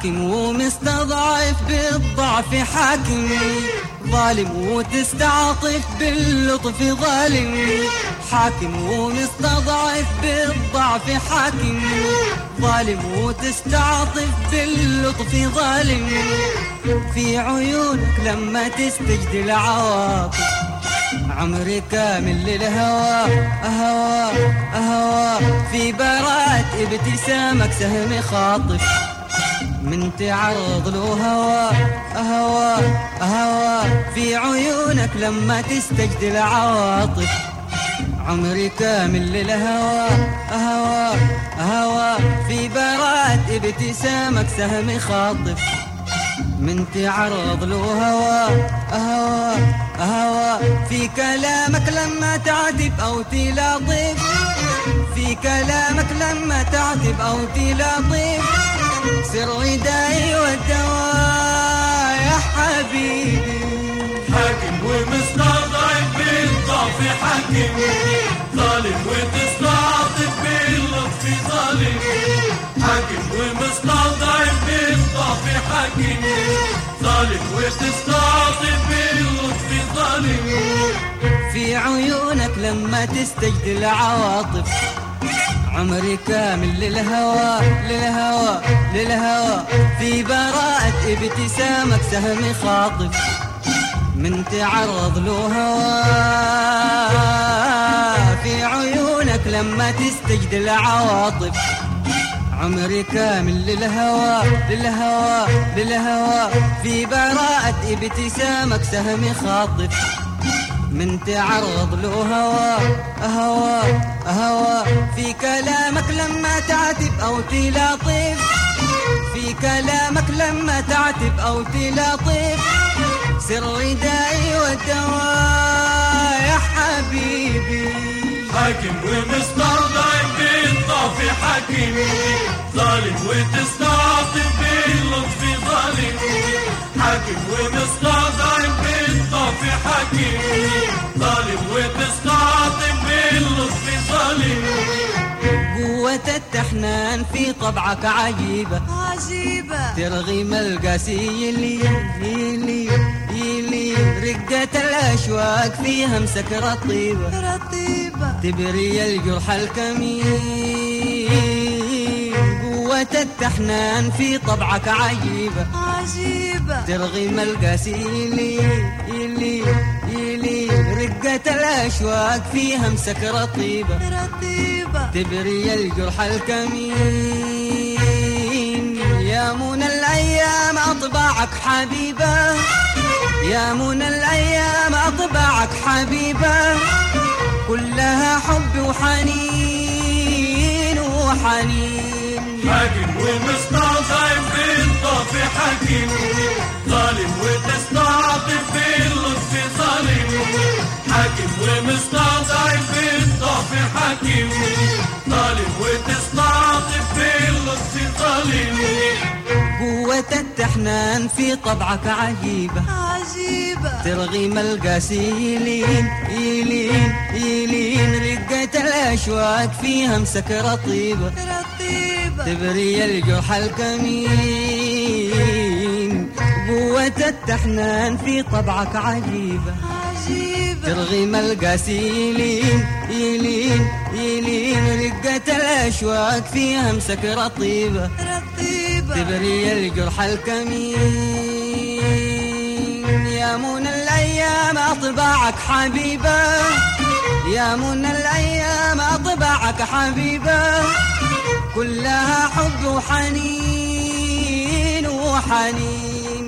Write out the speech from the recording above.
حاكم ومستضعف بالضعف حاكم ظالم وتستعطف باللطف ظالم حاكم ومستضعف بالضعف حاكم ظالم وتستعطف باللطف ظالم في عيونك لما تستجد العواطف عمري كامل للهوى أهوى أهوى في براءة ابتسامك سهم خاطف من تعرض له هوى أهوى أهوى في عيونك لما تستجد العواطف عمري كامل للهوى أهوى أهوى في براءة ابتسامك سهم خاطف من تعرض له هوى أهوى أهوى في كلامك لما تعتب أو تلاطف في كلامك لما تعتب أو تلاطف سر وداي والدواء يا حبيبي حاكم ومستضعف بالضعف حاكم ظالم وتستعطف باللطف ظالم حاكم ومستضعف بالضعف حاكم ظالم وتستعطف باللطف ظالم في عيونك لما تستجد العواطف عمري كامل للهوى للهوى للهوى في براءة ابتسامك سهم خاطف من تعرض له هوى في عيونك لما تستجد العواطف عمري كامل للهوى للهوى للهوى في براءة ابتسامك سهم خاطف من تعرض له هوى هوى هوى في كلامك لما تعتب أو تلاطف في كلامك لما تعتب أو تلاطف سر ردائي والدواء يا حبيبي حاكم ومستضعف بالضعف حاكم ظالم وتستعطف باللطف ظالم حاكم ومستضعف بالضعف حاكم ظالم وتستعطف باللطف ظالم قوة التحنان في طبعك عجيبة عجيبة ترغم القاسي يلي يلي يلي رقة الأشواق فيها مسكرة طيبة رطيبة تبري الجرح الكمين قوة التحنان في طبعك عجيبة عجيبة ترغم القاسي يلي يلي يلي رقة الأشواق فيها مسكرة طيبة رطيبة تبري الجرح الكمين يا منى الأيام أطباعك حبيبة يا منى الأيام أطباعك حبيبة كلها حب وحنين وحنين حاكم ومستضعف بالضعف حاكم ظالم وتستعطف باللطف ظالم حاكم ومستضعف بالضعف حاكم ظالم وتستعطف باللطف ظالم قوة التحنان في طبعك عجيبة عجيبة ترغم القاسي يلين يلين يلين رقة الأشواق فيها مسكرة طيبة رطيبة تبري الجرح الكمين قوة التحنان في طبعك عجيبة عجيبة ترغم القاسي يلين يلين يلين رقة الأشواق فيها مسكرة طيبة رطيبة تبري الجرح الكمين يا منى الأيام أطباعك حبيبة يا منى الأيام أطباعك حبيبة كلها حب وحنين وحنين